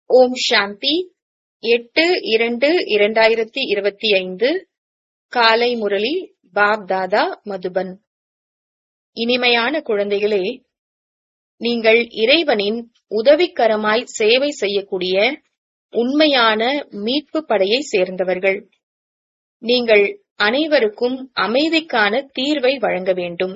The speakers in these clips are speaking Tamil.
ஓம் சாந்தி எட்டு இரண்டு இரண்டாயிரத்தி இருபத்தி ஐந்து காலை முரளி பாப் தாதா மதுபன் இனிமையான குழந்தைகளே நீங்கள் இறைவனின் உதவிக்கரமாய் சேவை செய்யக்கூடிய உண்மையான மீட்பு படையை சேர்ந்தவர்கள் நீங்கள் அனைவருக்கும் அமைதிக்கான தீர்வை வழங்க வேண்டும்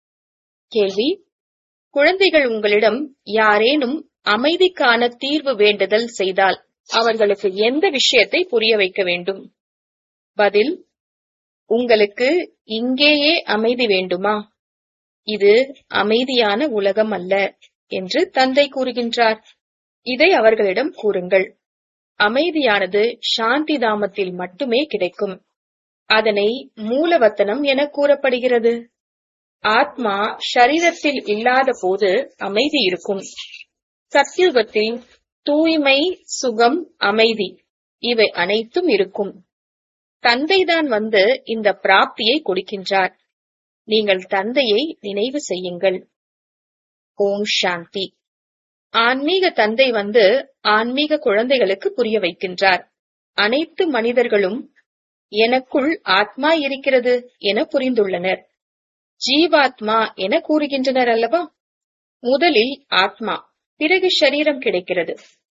கேள்வி குழந்தைகள் உங்களிடம் யாரேனும் அமைதிக்கான தீர்வு வேண்டுதல் செய்தால் அவர்களுக்கு எந்த விஷயத்தை புரிய வைக்க வேண்டும் பதில் உங்களுக்கு இங்கேயே அமைதி வேண்டுமா இது அமைதியான உலகம் அல்ல என்று தந்தை கூறுகின்றார் இதை அவர்களிடம் கூறுங்கள் அமைதியானது சாந்தி தாமத்தில் மட்டுமே கிடைக்கும் அதனை மூலவத்தனம் என கூறப்படுகிறது ஆத்மா ஷரீரத்தில் இல்லாத போது அமைதி இருக்கும் சத்யுகத்தில் தூய்மை சுகம் அமைதி இவை அனைத்தும் இருக்கும் தந்தைதான் வந்து இந்த பிராப்தியை கொடுக்கின்றார் நீங்கள் தந்தையை நினைவு செய்யுங்கள் ஓம் சாந்தி ஆன்மீக தந்தை வந்து ஆன்மீக குழந்தைகளுக்கு புரிய வைக்கின்றார் அனைத்து மனிதர்களும் எனக்குள் ஆத்மா இருக்கிறது என புரிந்துள்ளனர் ஜீவாத்மா என கூறுகின்றனர் அல்லவா முதலில் ஆத்மா பிறகு ஷரீரம் கிடைக்கிறது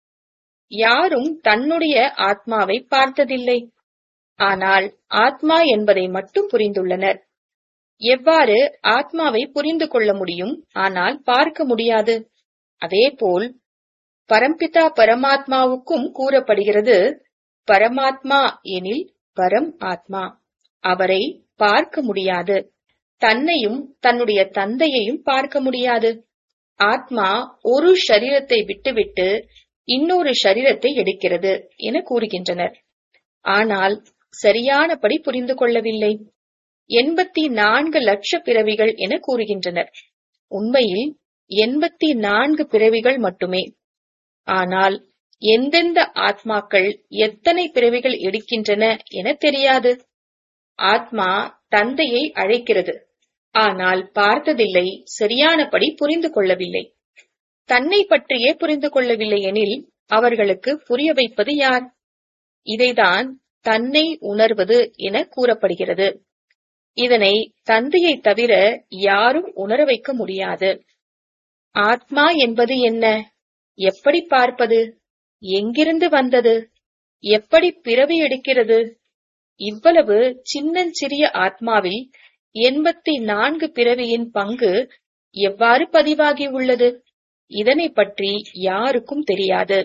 யாரும் தன்னுடைய ஆத்மாவை பார்த்ததில்லை ஆனால் ஆத்மா என்பதை மட்டும் புரிந்துள்ளனர் எவ்வாறு ஆத்மாவை புரிந்து கொள்ள முடியும் ஆனால் பார்க்க முடியாது அதேபோல் பரம்பிதா பரமாத்மாவுக்கும் கூறப்படுகிறது பரமாத்மா எனில் பரம் ஆத்மா அவரை பார்க்க முடியாது தன்னையும் தன்னுடைய தந்தையையும் பார்க்க முடியாது ஆத்மா ஒரு ஷரீரத்தை விட்டுவிட்டு இன்னொரு ஷரீரத்தை எடுக்கிறது என கூறுகின்றனர் ஆனால் சரியானபடி புரிந்து கொள்ளவில்லை எண்பத்தி நான்கு லட்ச பிறவிகள் என கூறுகின்றனர் உண்மையில் எண்பத்தி நான்கு பிறவிகள் மட்டுமே ஆனால் எந்தெந்த ஆத்மாக்கள் எத்தனை பிறவிகள் எடுக்கின்றன என தெரியாது ஆத்மா தந்தையை அழைக்கிறது ஆனால் பார்த்ததில்லை சரியானபடி புரிந்து கொள்ளவில்லை தன்னை பற்றியே புரிந்து கொள்ளவில்லை எனில் அவர்களுக்கு புரிய வைப்பது யார் இதைதான் தன்னை உணர்வது என கூறப்படுகிறது இதனை தந்தையை தவிர யாரும் உணர வைக்க முடியாது ஆத்மா என்பது என்ன எப்படி பார்ப்பது எங்கிருந்து வந்தது எப்படி பிறவி எடுக்கிறது இவ்வளவு சின்னஞ்சிறிய ஆத்மாவில் எண்பத்தி நான்கு பிறவியின் பங்கு எவ்வாறு பதிவாகி உள்ளது இதனை பற்றி யாருக்கும் தெரியாது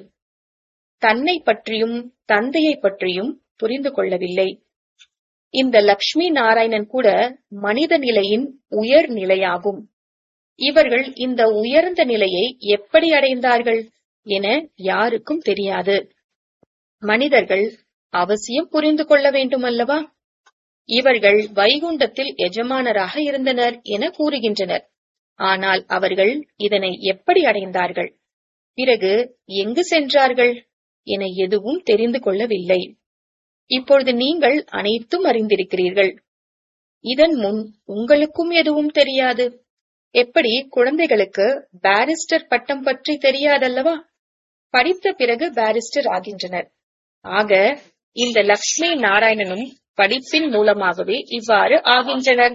தன்னை பற்றியும் தந்தையை பற்றியும் புரிந்து கொள்ளவில்லை இந்த லக்ஷ்மி நாராயணன் கூட மனித நிலையின் உயர் நிலையாகும் இவர்கள் இந்த உயர்ந்த நிலையை எப்படி அடைந்தார்கள் என யாருக்கும் தெரியாது மனிதர்கள் அவசியம் புரிந்து கொள்ள வேண்டும் அல்லவா இவர்கள் வைகுண்டத்தில் எஜமானராக இருந்தனர் என கூறுகின்றனர் ஆனால் அவர்கள் இதனை எப்படி அடைந்தார்கள் பிறகு எங்கு சென்றார்கள் என எதுவும் தெரிந்து கொள்ளவில்லை இப்பொழுது நீங்கள் அனைத்தும் அறிந்திருக்கிறீர்கள் இதன் முன் உங்களுக்கும் எதுவும் தெரியாது எப்படி குழந்தைகளுக்கு பாரிஸ்டர் பட்டம் பற்றி தெரியாதல்லவா படித்த பிறகு பாரிஸ்டர் ஆகின்றனர் ஆக இந்த லக்ஷ்மி நாராயணனும் படிப்பின் மூலமாகவே இவ்வாறு ஆகின்றனர்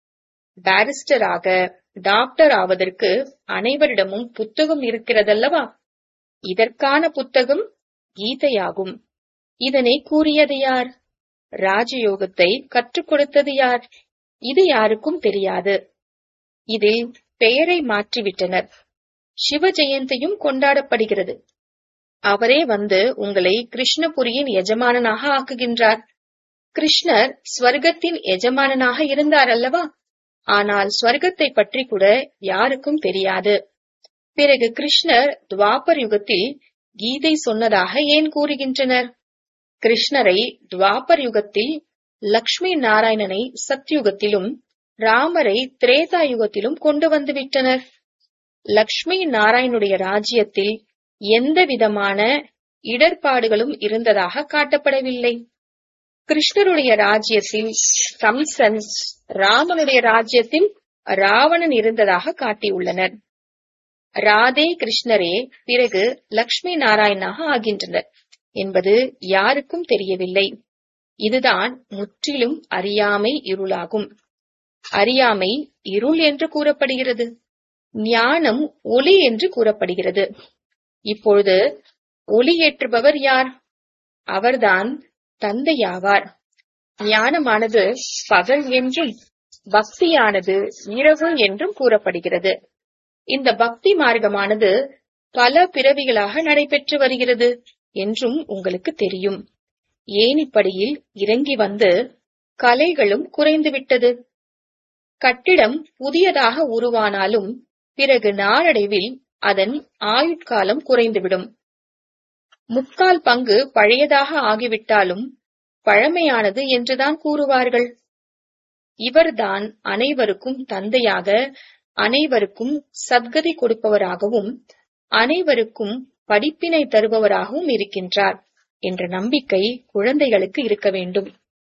பாரிஸ்டராக டாக்டர் ஆவதற்கு அனைவரிடமும் புத்தகம் இருக்கிறதல்லவா இதற்கான புத்தகம் கீதையாகும் இதனை கூறியது யார் ராஜயோகத்தை கற்றுக் கொடுத்தது யார் இது யாருக்கும் தெரியாது இதில் பெயரை மாற்றிவிட்டனர் சிவ ஜெயந்தியும் கொண்டாடப்படுகிறது அவரே வந்து உங்களை கிருஷ்ணபுரியின் எஜமானனாக ஆக்குகின்றார் கிருஷ்ணர் ஸ்வர்க்கத்தின் எஜமானனாக இருந்தார் அல்லவா ஆனால் ஸ்வர்க்கத்தை பற்றி கூட யாருக்கும் தெரியாது பிறகு கிருஷ்ணர் துவாபர் யுகத்தில் கீதை சொன்னதாக ஏன் கூறுகின்றனர் கிருஷ்ணரை துவாபர் யுகத்தில் லக்ஷ்மி நாராயணனை சத்யுகத்திலும் ராமரை திரேதா யுகத்திலும் கொண்டு வந்து விட்டனர் லக்ஷ்மி நாராயணுடைய ராஜ்யத்தில் எந்த விதமான இடர்பாடுகளும் இருந்ததாக காட்டப்படவில்லை கிருஷ்ணருடைய ராஜ்யத்தில் கம்சன் ராமனுடைய ராஜ்யத்தில் ராவணன் இருந்ததாக காட்டியுள்ளனர் ராதே கிருஷ்ணரே பிறகு லக்ஷ்மி நாராயணாக ஆகின்றனர் என்பது யாருக்கும் தெரியவில்லை இதுதான் முற்றிலும் அறியாமை இருளாகும் அறியாமை இருள் என்று கூறப்படுகிறது ஞானம் ஒளி என்று கூறப்படுகிறது இப்பொழுது ஒளி ஏற்றுபவர் யார் அவர்தான் தந்தையாவார் ஞானமானது பகல் என்றும் பக்தியானது இரவு என்றும் கூறப்படுகிறது இந்த பக்தி மார்க்கமானது பல பிறவிகளாக நடைபெற்று வருகிறது என்றும் உங்களுக்கு தெரியும் ஏனிப்படியில் இறங்கி வந்து கலைகளும் குறைந்துவிட்டது கட்டிடம் புதியதாக உருவானாலும் பிறகு நாளடைவில் அதன் ஆயுட்காலம் குறைந்துவிடும் முக்கால் பங்கு பழையதாக ஆகிவிட்டாலும் பழமையானது என்றுதான் கூறுவார்கள் இவர்தான் அனைவருக்கும் தந்தையாக அனைவருக்கும் சத்கதி கொடுப்பவராகவும் அனைவருக்கும் படிப்பினை தருபவராகவும் இருக்கின்றார் என்ற நம்பிக்கை குழந்தைகளுக்கு இருக்க வேண்டும்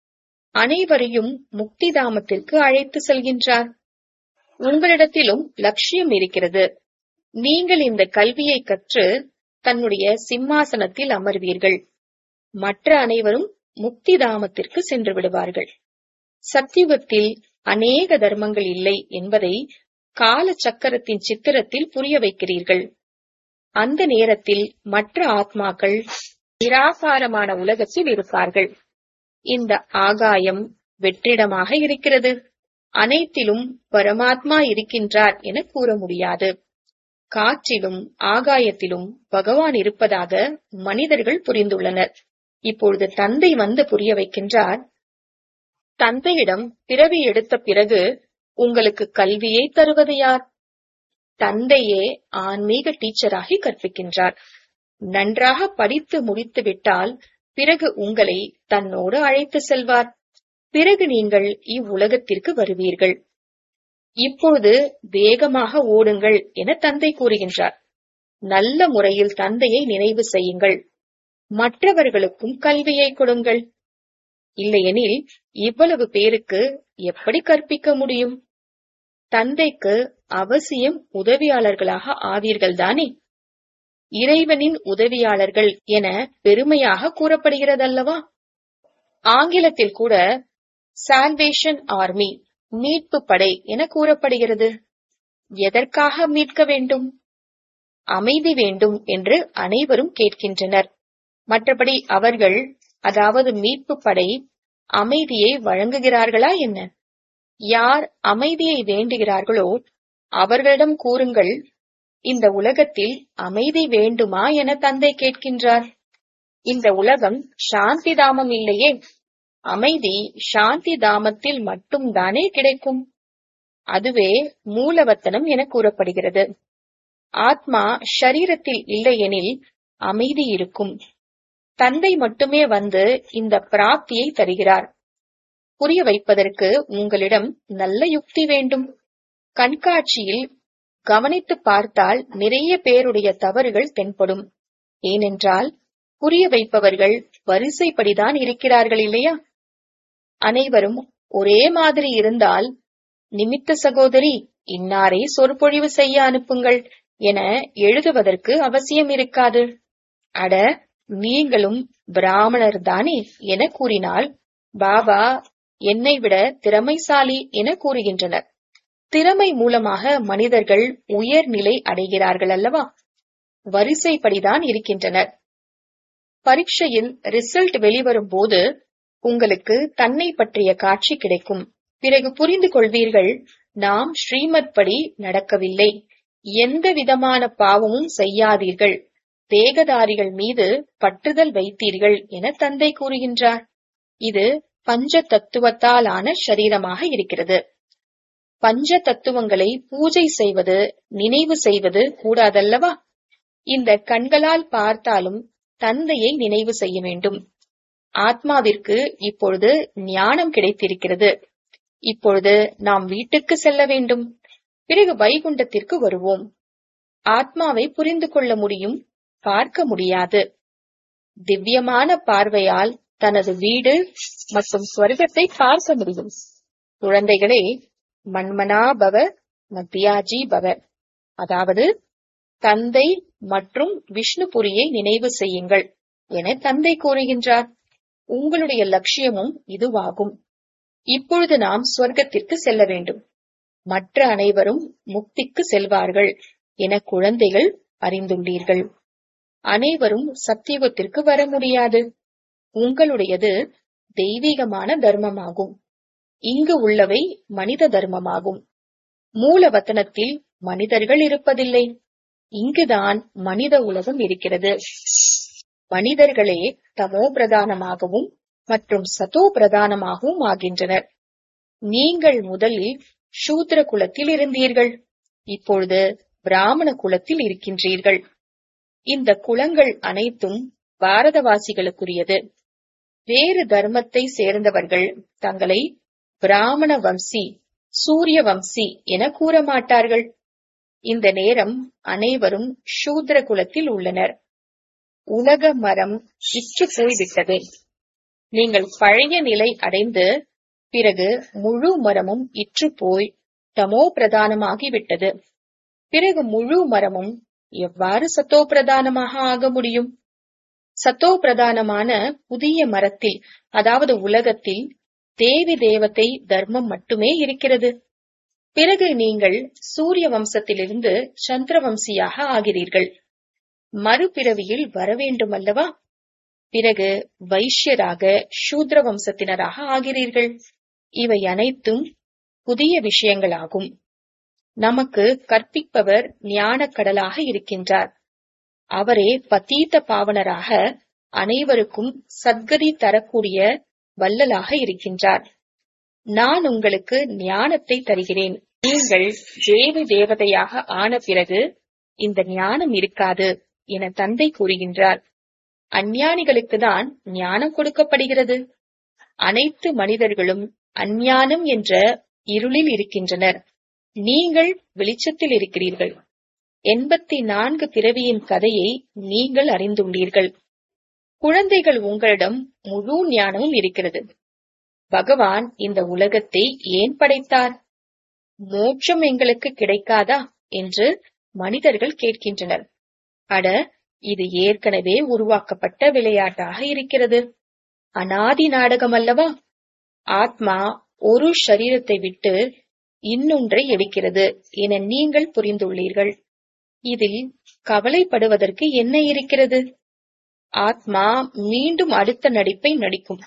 அனைவரையும் முக்தி தாமத்திற்கு அழைத்து செல்கின்றார் உங்களிடத்திலும் லட்சியம் இருக்கிறது நீங்கள் இந்த கல்வியை கற்று தன்னுடைய சிம்மாசனத்தில் அமர்வீர்கள் மற்ற அனைவரும் முக்தி தாமத்திற்கு சென்று விடுவார்கள் சத்தியுகத்தில் அநேக தர்மங்கள் இல்லை என்பதை கால சக்கரத்தின் சித்திரத்தில் புரிய வைக்கிறீர்கள் அந்த நேரத்தில் மற்ற ஆத்மாக்கள் நிராகாரமான உலகத்தில் இருப்பார்கள் இந்த ஆகாயம் வெற்றிடமாக இருக்கிறது அனைத்திலும் பரமாத்மா இருக்கின்றார் என கூற முடியாது காற்றிலும் ஆகாயத்திலும் பகவான் இருப்பதாக மனிதர்கள் புரிந்துள்ளனர் இப்பொழுது தந்தை வந்து புரிய வைக்கின்றார் தந்தையிடம் பிறவி எடுத்த பிறகு உங்களுக்கு கல்வியை தருவது யார் தந்தையே ஆன்மீக டீச்சராகி கற்பிக்கின்றார் நன்றாக படித்து முடித்து விட்டால் பிறகு உங்களை தன்னோடு அழைத்து செல்வார் பிறகு நீங்கள் இவ்வுலகத்திற்கு வருவீர்கள் இப்பொழுது வேகமாக ஓடுங்கள் என தந்தை கூறுகின்றார் நல்ல முறையில் தந்தையை நினைவு செய்யுங்கள் மற்றவர்களுக்கும் கல்வியை கொடுங்கள் இல்லையெனில் இவ்வளவு பேருக்கு எப்படி கற்பிக்க முடியும் தந்தைக்கு அவசியம் உதவியாளர்களாக ஆவீர்கள் தானே இறைவனின் உதவியாளர்கள் என பெருமையாக கூறப்படுகிறதல்லவா ஆங்கிலத்தில் கூட சால்வேஷன் ஆர்மி மீட்பு படை என கூறப்படுகிறது எதற்காக மீட்க வேண்டும் அமைதி வேண்டும் என்று அனைவரும் கேட்கின்றனர் மற்றபடி அவர்கள் அதாவது மீட்பு படை அமைதியை வழங்குகிறார்களா என்ன யார் அமைதியை வேண்டுகிறார்களோ அவர்களிடம் கூறுங்கள் இந்த உலகத்தில் அமைதி வேண்டுமா என தந்தை கேட்கின்றார் இந்த உலகம் சாந்தி தாமம் இல்லையே அமைதி சாந்தி தாமத்தில் மட்டும்தானே கிடைக்கும் அதுவே மூலவத்தனம் என கூறப்படுகிறது ஆத்மா ஷரீரத்தில் இல்லையெனில் அமைதி இருக்கும் தந்தை மட்டுமே வந்து இந்த பிராப்தியை தருகிறார் புரிய வைப்பதற்கு உங்களிடம் நல்ல யுக்தி வேண்டும் கண்காட்சியில் கவனித்து பார்த்தால் நிறைய பேருடைய தவறுகள் தென்படும் ஏனென்றால் புரிய வைப்பவர்கள் வரிசைப்படிதான் இருக்கிறார்கள் இல்லையா அனைவரும் ஒரே மாதிரி இருந்தால் நிமித்த சகோதரி இன்னாரை சொற்பொழிவு செய்ய அனுப்புங்கள் என எழுதுவதற்கு அவசியம் இருக்காது அட நீங்களும் பிராமணர் தானே என கூறினால் பாபா என்னை விட திறமைசாலி என கூறுகின்றனர் திறமை மூலமாக மனிதர்கள் உயர்நிலை அடைகிறார்கள் அல்லவா வரிசைப்படிதான் இருக்கின்றனர் பரீட்சையில் ரிசல்ட் வெளிவரும் போது உங்களுக்கு தன்னை பற்றிய காட்சி கிடைக்கும் பிறகு புரிந்து கொள்வீர்கள் நாம் ஸ்ரீமத் படி நடக்கவில்லை எந்த விதமான பாவமும் செய்யாதீர்கள் தேகதாரிகள் மீது பற்றுதல் வைத்தீர்கள் என தந்தை கூறுகின்றார் இது பஞ்ச தத்துவத்தால் ஆன சரீரமாக இருக்கிறது பஞ்ச தத்துவங்களை பூஜை செய்வது நினைவு செய்வது கூடாதல்லவா இந்த கண்களால் பார்த்தாலும் தந்தையை நினைவு செய்ய வேண்டும் ஆத்மாவிற்கு இப்பொழுது ஞானம் கிடைத்திருக்கிறது இப்பொழுது நாம் வீட்டுக்கு செல்ல வேண்டும் பிறகு வைகுண்டத்திற்கு வருவோம் ஆத்மாவை புரிந்து கொள்ள முடியும் பார்க்க முடியாது திவ்யமான பார்வையால் தனது வீடு மற்றும் ஸ்வர்க்கத்தை பார்க்க முடியும் குழந்தைகளே மன்மனா பவ மத்தியாஜி பவ அதாவது தந்தை மற்றும் விஷ்ணுபுரியை நினைவு செய்யுங்கள் என தந்தை கூறுகின்றார் உங்களுடைய லட்சியமும் இதுவாகும் இப்பொழுது நாம் சொர்க்கத்திற்கு செல்ல வேண்டும் மற்ற அனைவரும் முக்திக்கு செல்வார்கள் என குழந்தைகள் அறிந்துள்ளீர்கள் அனைவரும் சத்தியுகத்திற்கு வர முடியாது உங்களுடையது தெய்வீகமான தர்மமாகும் இங்கு உள்ளவை மனித தர்மமாகும் மூலவத்தனத்தில் மனிதர்கள் இருப்பதில்லை இங்குதான் மனித உலகம் இருக்கிறது மனிதர்களே தமோ பிரதானமாகவும் மற்றும் சதோ பிரதானமாகவும் ஆகின்றனர் நீங்கள் முதலில் சூத்ர குலத்தில் இருந்தீர்கள் இப்பொழுது பிராமண குலத்தில் இருக்கின்றீர்கள் இந்த குலங்கள் அனைத்தும் பாரதவாசிகளுக்குரியது வேறு தர்மத்தை சேர்ந்தவர்கள் தங்களை பிராமண வம்சி சூரிய வம்சி என கூற மாட்டார்கள் இந்த நேரம் அனைவரும் சூத்ர குலத்தில் உள்ளனர் உலக மரம் இற்று போய்விட்டது நீங்கள் பழைய நிலை அடைந்து பிறகு முழு மரமும் இற்று போய் தமோ பிரதானமாகிவிட்டது பிறகு முழு மரமும் எவ்வாறு சத்தோ பிரதானமாக ஆக முடியும் சத்தோ பிரதானமான புதிய மரத்தில் அதாவது உலகத்தில் தேவி தேவதை தர்மம் மட்டுமே இருக்கிறது பிறகு நீங்கள் சூரிய வம்சத்திலிருந்து சந்திர வம்சியாக ஆகிறீர்கள் மறுபிறவியில் வர வேண்டும் அல்லவா பிறகு வைஷ்யராக சூத்ர வம்சத்தினராக ஆகிறீர்கள் இவை அனைத்தும் புதிய விஷயங்களாகும் நமக்கு கற்பிப்பவர் ஞானக் கடலாக இருக்கின்றார் அவரே பதீத்த பாவனராக அனைவருக்கும் சத்கதி தரக்கூடிய வல்லலாக இருக்கின்றார் நான் உங்களுக்கு ஞானத்தை தருகிறேன் நீங்கள் தேவி தேவதையாக ஆன பிறகு இந்த ஞானம் இருக்காது என தந்தை கூறுகின்றார் அஞ்ஞானிகளுக்கு தான் ஞானம் கொடுக்கப்படுகிறது அனைத்து மனிதர்களும் அஞ்ஞானம் என்ற இருளில் இருக்கின்றனர் நீங்கள் வெளிச்சத்தில் இருக்கிறீர்கள் எண்பத்தி நான்கு பிறவியின் கதையை நீங்கள் அறிந்துள்ளீர்கள் குழந்தைகள் உங்களிடம் முழு ஞானமும் இருக்கிறது பகவான் இந்த உலகத்தை ஏன் படைத்தார் மோட்சம் எங்களுக்கு கிடைக்காதா என்று மனிதர்கள் கேட்கின்றனர் அட இது ஏற்கனவே உருவாக்கப்பட்ட விளையாட்டாக இருக்கிறது அனாதி நாடகம் அல்லவா ஆத்மா ஒரு சரீரத்தை விட்டு இன்னொன்றை எடுக்கிறது என நீங்கள் புரிந்துள்ளீர்கள் இதில் கவலைப்படுவதற்கு என்ன இருக்கிறது ஆத்மா மீண்டும் அடுத்த நடிப்பை நடிக்கும்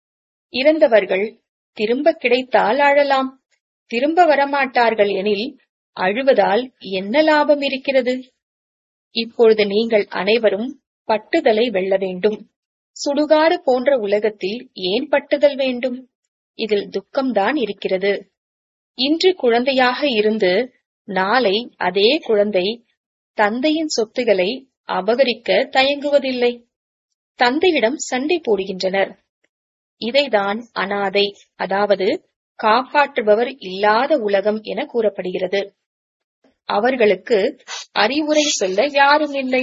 இறந்தவர்கள் திரும்ப கிடைத்தால் அழலாம் திரும்ப வரமாட்டார்கள் எனில் அழுவதால் என்ன லாபம் இருக்கிறது இப்பொழுது நீங்கள் அனைவரும் பட்டுதலை வெல்ல வேண்டும் சுடுகாடு போன்ற உலகத்தில் ஏன் பட்டுதல் வேண்டும் இதில் துக்கம்தான் இருக்கிறது இன்று குழந்தையாக இருந்து நாளை அதே குழந்தை தந்தையின் சொத்துகளை அபகரிக்க தயங்குவதில்லை தந்தையிடம் சண்டை போடுகின்றனர் இதைதான் அனாதை அதாவது காப்பாற்றுபவர் இல்லாத உலகம் என கூறப்படுகிறது அவர்களுக்கு அறிவுரை சொல்ல யாரும் இல்லை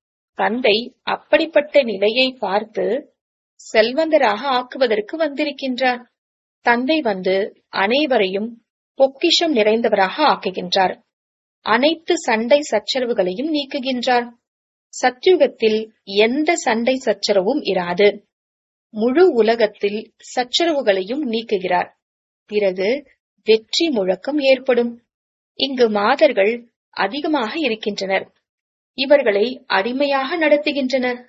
தந்தை அப்படிப்பட்ட நிலையை பார்த்து செல்வந்தராக ஆக்குவதற்கு வந்திருக்கின்றார் தந்தை வந்து அனைவரையும் பொக்கிஷம் நிறைந்தவராக ஆக்குகின்றார் அனைத்து சண்டை சச்சரவுகளையும் நீக்குகின்றார் சத்யுகத்தில் எந்த சண்டை சச்சரவும் இராது முழு உலகத்தில் சச்சரவுகளையும் நீக்குகிறார் பிறகு வெற்றி முழக்கம் ஏற்படும் இங்கு மாதர்கள் அதிகமாக இருக்கின்றனர் இவர்களை அடிமையாக நடத்துகின்றனர்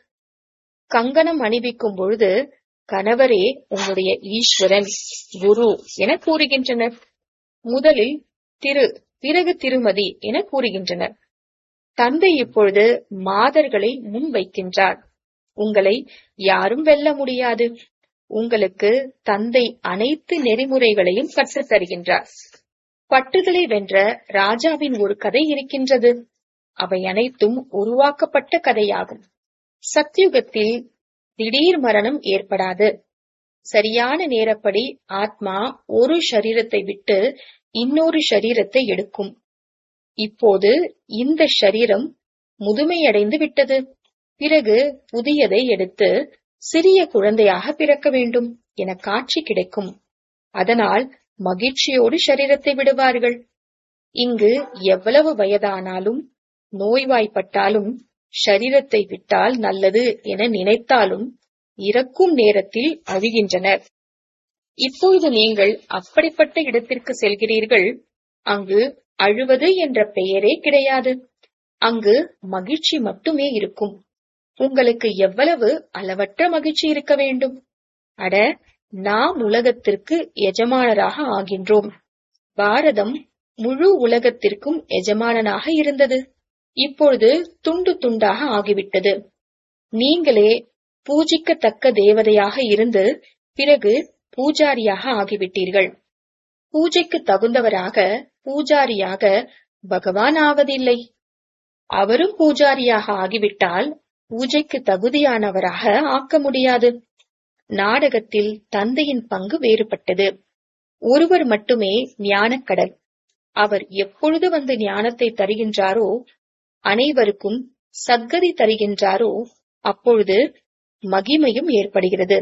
கங்கணம் அணிவிக்கும் பொழுது கணவரே உங்களுடைய ஈஸ்வரன் குரு என கூறுகின்றனர் முதலில் திரு பிறகு திருமதி என கூறுகின்றனர் தந்தை இப்பொழுது மாதர்களை முன்வைக்கின்றார் உங்களை யாரும் வெல்ல முடியாது உங்களுக்கு தந்தை அனைத்து நெறிமுறைகளையும் கற்றுத் தருகின்றார் பட்டுதலை வென்ற ராஜாவின் ஒரு கதை இருக்கின்றது அவை அனைத்தும் உருவாக்கப்பட்ட கதையாகும் சத்யுகத்தில் திடீர் மரணம் ஏற்படாது சரியான நேரப்படி ஆத்மா ஒரு சரீரத்தை விட்டு இன்னொரு சரீரத்தை எடுக்கும் இப்போது இந்த சரீரம் முதுமையடைந்து விட்டது பிறகு புதியதை எடுத்து சிறிய குழந்தையாக பிறக்க வேண்டும் என காட்சி கிடைக்கும் அதனால் மகிழ்ச்சியோடு சரீரத்தை விடுவார்கள் இங்கு எவ்வளவு வயதானாலும் நோய்வாய்ப்பட்டாலும் ஷரீரத்தை விட்டால் நல்லது என நினைத்தாலும் இறக்கும் நேரத்தில் அழுகின்றனர் இப்பொழுது நீங்கள் அப்படிப்பட்ட இடத்திற்கு செல்கிறீர்கள் அங்கு அழுவது என்ற பெயரே கிடையாது அங்கு மகிழ்ச்சி மட்டுமே இருக்கும் உங்களுக்கு எவ்வளவு அளவற்ற மகிழ்ச்சி இருக்க வேண்டும் அட நாம் உலகத்திற்கு எஜமானராக ஆகின்றோம் பாரதம் முழு உலகத்திற்கும் எஜமானனாக இருந்தது இப்பொழுது துண்டு துண்டாக ஆகிவிட்டது நீங்களே பூஜிக்கத்தக்க தேவதையாக இருந்து பிறகு பூஜாரியாக ஆகிவிட்டீர்கள் பூஜைக்கு தகுந்தவராக பூஜாரியாக பகவான் ஆவதில்லை அவரும் பூஜாரியாக ஆகிவிட்டால் பூஜைக்கு தகுதியானவராக ஆக்க முடியாது நாடகத்தில் தந்தையின் பங்கு வேறுபட்டது ஒருவர் மட்டுமே ஞானக்கடல் அவர் எப்பொழுது வந்து ஞானத்தை தருகின்றாரோ அனைவருக்கும் சத்கதி தருகின்றாரோ அப்பொழுது மகிமையும் ஏற்படுகிறது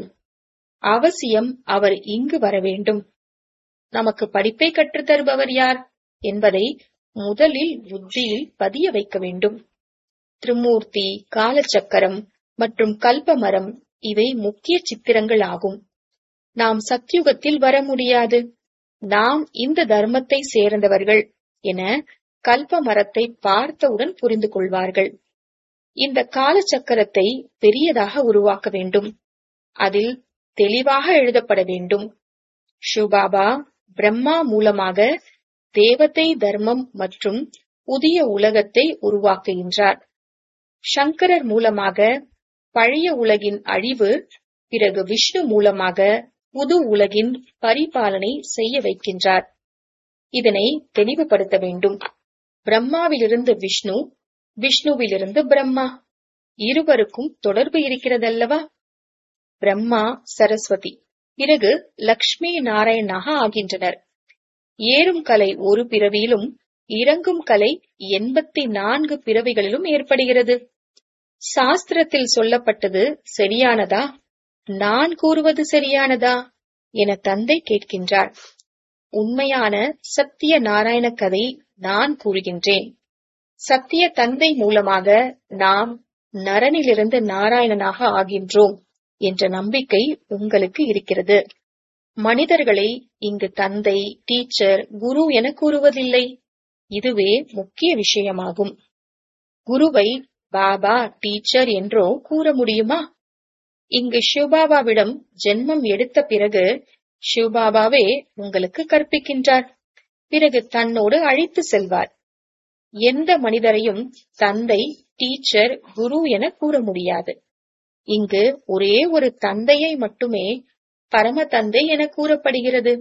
அவசியம் அவர் இங்கு வர வேண்டும் நமக்கு படிப்பை கற்றுத் தருபவர் யார் என்பதை முதலில் புத்தியில் பதிய வைக்க வேண்டும் திருமூர்த்தி காலச்சக்கரம் மற்றும் கல்பமரம் இவை முக்கிய சித்திரங்கள் ஆகும் நாம் சத்யுகத்தில் வர முடியாது நாம் இந்த தர்மத்தை சேர்ந்தவர்கள் என கல்ப மரத்தை பார்த்தவுடன் புரிந்து கொள்வார்கள் இந்த காலச்சக்கரத்தை பெரியதாக உருவாக்க வேண்டும் அதில் தெளிவாக எழுதப்பட வேண்டும் ஷுபாபா பிரம்மா மூலமாக தேவதை தர்மம் மற்றும் புதிய உலகத்தை உருவாக்குகின்றார் சங்கரர் மூலமாக பழைய உலகின் அழிவு பிறகு விஷ்ணு மூலமாக புது உலகின் பரிபாலனை செய்ய வைக்கின்றார் இதனை தெளிவுபடுத்த வேண்டும் பிரம்மாவிலிருந்து விஷ்ணு விஷ்ணுவிலிருந்து பிரம்மா இருவருக்கும் தொடர்பு இருக்கிறதல்லவா பிரம்மா சரஸ்வதி பிறகு லக்ஷ்மி நாராயணாக ஆகின்றனர் ஏறும் கலை ஒரு பிறவியிலும் இறங்கும் கலை எண்பத்தி நான்கு பிறவிகளிலும் ஏற்படுகிறது சாஸ்திரத்தில் சொல்லப்பட்டது சரியானதா நான் கூறுவது சரியானதா என தந்தை கேட்கின்றார் உண்மையான சத்திய நாராயண கதை நான் கூறுகின்றேன் சத்திய தந்தை மூலமாக நாம் நரனிலிருந்து நாராயணனாக ஆகின்றோம் என்ற நம்பிக்கை உங்களுக்கு இருக்கிறது மனிதர்களை இங்கு தந்தை டீச்சர் குரு என கூறுவதில்லை இதுவே முக்கிய விஷயமாகும் குருவை பாபா டீச்சர் என்றோ கூற முடியுமா இங்கு சிவபாபாவிடம் ஜென்மம் எடுத்த பிறகு சிவபாபாவே உங்களுக்கு கற்பிக்கின்றார் பிறகு தன்னோடு அழைத்து செல்வார் எந்த மனிதரையும் தந்தை டீச்சர் குரு என கூற முடியாது இங்கு ஒரே ஒரு தந்தையை மட்டுமே பரம தந்தை என கூறப்படுகிறது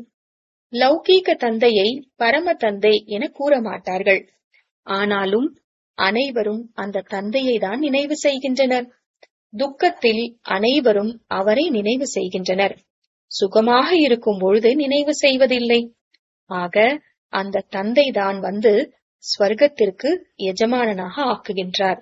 லௌகீக தந்தையை பரம தந்தை என கூற மாட்டார்கள் ஆனாலும் அனைவரும் அந்த தந்தையை தான் நினைவு செய்கின்றனர் துக்கத்தில் அனைவரும் அவரை நினைவு செய்கின்றனர் சுகமாக இருக்கும் பொழுது நினைவு செய்வதில்லை ஆக அந்த தந்தை தான் வந்து ஸ்வர்க்கத்திற்கு எஜமானனாக ஆக்குகின்றார்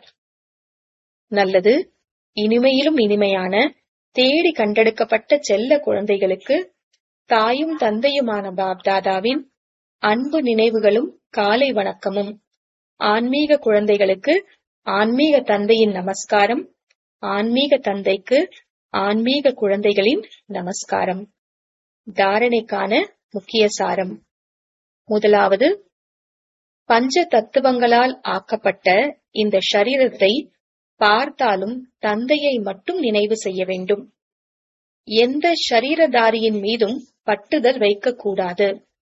நல்லது இனிமையிலும் இனிமையான தேடி கண்டெடுக்கப்பட்ட செல்ல குழந்தைகளுக்கு தாயும் தந்தையுமான பாப்தாதாவின் அன்பு நினைவுகளும் காலை வணக்கமும் ஆன்மீக குழந்தைகளுக்கு ஆன்மீக தந்தையின் நமஸ்காரம் ஆன்மீக தந்தைக்கு ஆன்மீக குழந்தைகளின் நமஸ்காரம் தாரணைக்கான முக்கிய சாரம் முதலாவது பஞ்ச தத்துவங்களால் ஆக்கப்பட்ட இந்த ஷரீரத்தை பார்த்தாலும் தந்தையை மட்டும் நினைவு செய்ய வேண்டும் எந்த ஷரீரதாரியின் மீதும் பட்டுதல் வைக்கக்கூடாது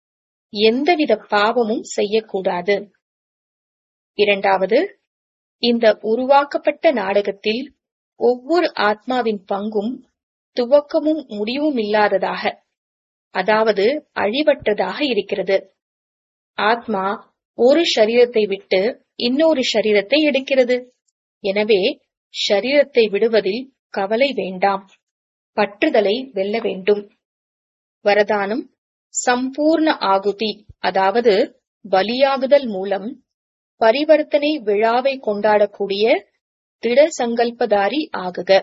எந்தவித பாவமும் செய்யக்கூடாது இரண்டாவது இந்த உருவாக்கப்பட்ட நாடகத்தில் ஒவ்வொரு ஆத்மாவின் பங்கும் துவக்கமும் முடிவும் இல்லாததாக அதாவது அழிவற்றதாக இருக்கிறது ஆத்மா ஒரு சரீரத்தை விட்டு இன்னொரு சரீரத்தை எடுக்கிறது எனவே ஷரீரத்தை விடுவதில் கவலை வேண்டாம் பற்றுதலை வெல்ல வேண்டும் வரதானம் சம்பூர்ண ஆகுதி அதாவது பலியாகுதல் மூலம் பரிவர்த்தனை விழாவை கொண்டாடக்கூடிய திட சங்கல்பதாரி ஆகுக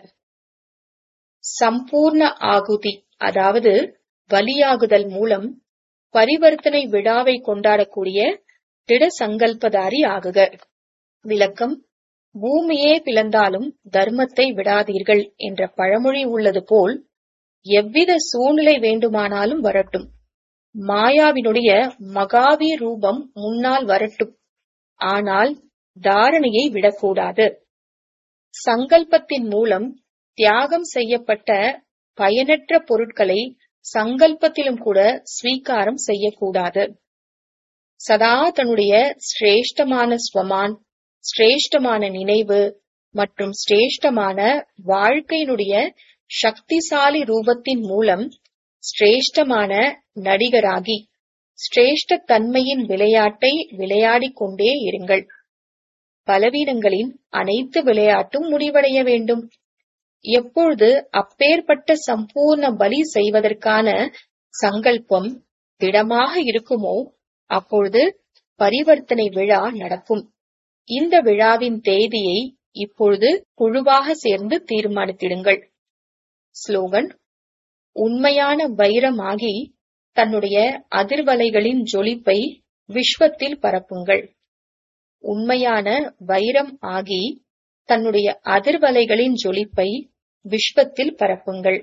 சம்பூர்ண ஆகுதி அதாவது பலியாகுதல் மூலம் பரிவர்த்தனை விழாவை கொண்டாடக்கூடிய திட சங்கல்பதாரி ஆகுக விளக்கம் பூமியே பிளந்தாலும் தர்மத்தை விடாதீர்கள் என்ற பழமொழி உள்ளது போல் எவ்வித சூழ்நிலை வேண்டுமானாலும் வரட்டும் மாயாவினுடைய மகாவீர் ரூபம் முன்னால் வரட்டும் ஆனால் தாரணையை விடக்கூடாது சங்கல்பத்தின் மூலம் தியாகம் செய்யப்பட்ட பயனற்ற பொருட்களை சங்கல்பத்திலும் கூட ஸ்வீகாரம் செய்யக்கூடாது சதா தன்னுடைய சிரேஷ்டமான ஸ்வமான் சிரேஷ்டமான நினைவு மற்றும் சிரேஷ்டமான வாழ்க்கையினுடைய சக்திசாலி ரூபத்தின் மூலம் சிரேஷ்டமான நடிகராகி சிரேஷ்ட தன்மையின் விளையாட்டை விளையாடிக் கொண்டே இருங்கள் பலவீனங்களின் அனைத்து விளையாட்டும் முடிவடைய வேண்டும் எப்பொழுது அப்பேற்பட்ட சம்பூர்ண பலி செய்வதற்கான சங்கல்பம் திடமாக இருக்குமோ அப்பொழுது பரிவர்த்தனை விழா நடக்கும் இந்த விழாவின் தேதியை இப்பொழுது குழுவாக சேர்ந்து தீர்மானித்திடுங்கள் ஸ்லோகன் உண்மையான வைரமாகி தன்னுடைய அதிர்வலைகளின் ஜொலிப்பை விஸ்வத்தில் பரப்புங்கள் உண்மையான வைரம் ஆகி தன்னுடைய அதிர்வலைகளின் ஜொலிப்பை விஸ்வத்தில் பரப்புங்கள்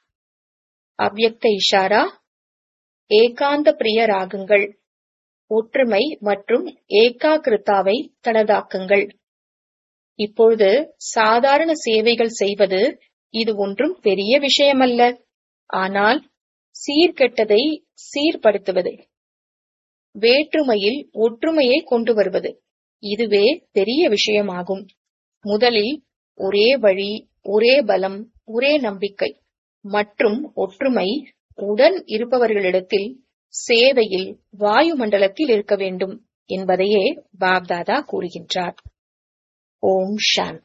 அவ்யக்த இஷாரா ஏகாந்த பிரியராகுங்கள் ஒற்றுமை மற்றும் ஏகாகிருத்தாவை தனதாக்குங்கள் இப்பொழுது சாதாரண சேவைகள் செய்வது இது ஒன்றும் பெரிய விஷயமல்ல ஆனால் சீர்கெட்டதை சீர்படுத்துவது வேற்றுமையில் ஒற்றுமையை கொண்டு வருவது இதுவே பெரிய விஷயமாகும் முதலில் ஒரே வழி ஒரே பலம் ஒரே நம்பிக்கை மற்றும் ஒற்றுமை உடன் இருப்பவர்களிடத்தில் சேவையில் வாயுமண்டலத்தில் இருக்க வேண்டும் என்பதையே பாப்தாதா கூறுகின்றார் ஓம் சாந்தி